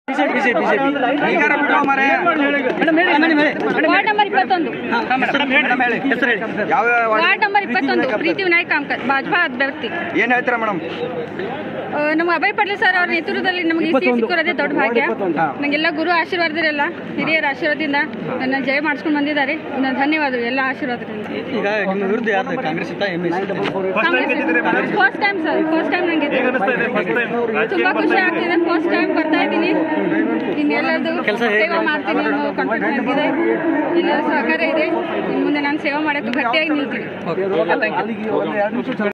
ward number ಇಪ್ಪತ್ತೊಂದು ಯಾವ ward number ಇಪ್ಪತ್ತೊಂದು ಪ್ರೀತಿ ವಿನಾಯಕ್ ಕಾಮ್ಕರ್ ಭಾಜಪಾ ಅಭ್ಯರ್ಥಿ ಏನ್ ಹೇಳ್ತೀರಾ ಮೇಡಮ್ ಆ, ನಮ್ಮ ಅಭಯ್ ಪಟೇಲ್ ಸರ್ ಅವರ ನೇತೃತ್ವದಲ್ಲಿ ನಮಗೆ ಈ ಸೀಟ್ ಸಿಕ್ಕಿರೋದೇ ದೊಡ್ಡ ಭಾಗ್ಯ ನನಗೆಲ್ಲ ಗುರು ಆಶೀರ್ವಾದರೆಲ್ಲ ಹಿರಿಯರ ಆಶೀರ್ವಾದದಿಂದ ನನ್ನ ಜಯ ಮಾಡಿಸ್ಕೊಂಡು ಬಂದಿದ್ದಾರೆ ನನ್ನ ಧನ್ಯವಾದಗಳು ಎಲ್ಲ ಆಶೀರ್ವಾದದಿಂದ ಈಗ ನಿಮ್ಮ ವಿರುದ್ಧ ಯಾರು ಕಾಂಗ್ರೆಸ್ ಇತ್ತ M S first time sir first time ನನಗೆ ತುಂಬಾ ಖುಷಿ ಆಗ್ತಿದೆ ಫಸ್ಟ್ ಟೈಮ್ ಬರ್ತಾ ಇದ್ದೀನಿ ಇನ್ನೆಲ್ಲದು ಸೇವೆ ಮಾಡ್ತೀನಿ ಅನ್ನೋ ಕಾನ್ಫಿಡೆನ್ಸ್ ನನಗಿದೆ ಎಲ್ಲ ಸಹಕಾರ ಇದೆ ಇನ್ನು ಮುಂದೆ ನಾನು ಸೇವೆ ಮಾಡೋಕ್ಕೆ ಗಟ್ಟಿಯಾಗಿ ನಿಲ್ತೀನಿ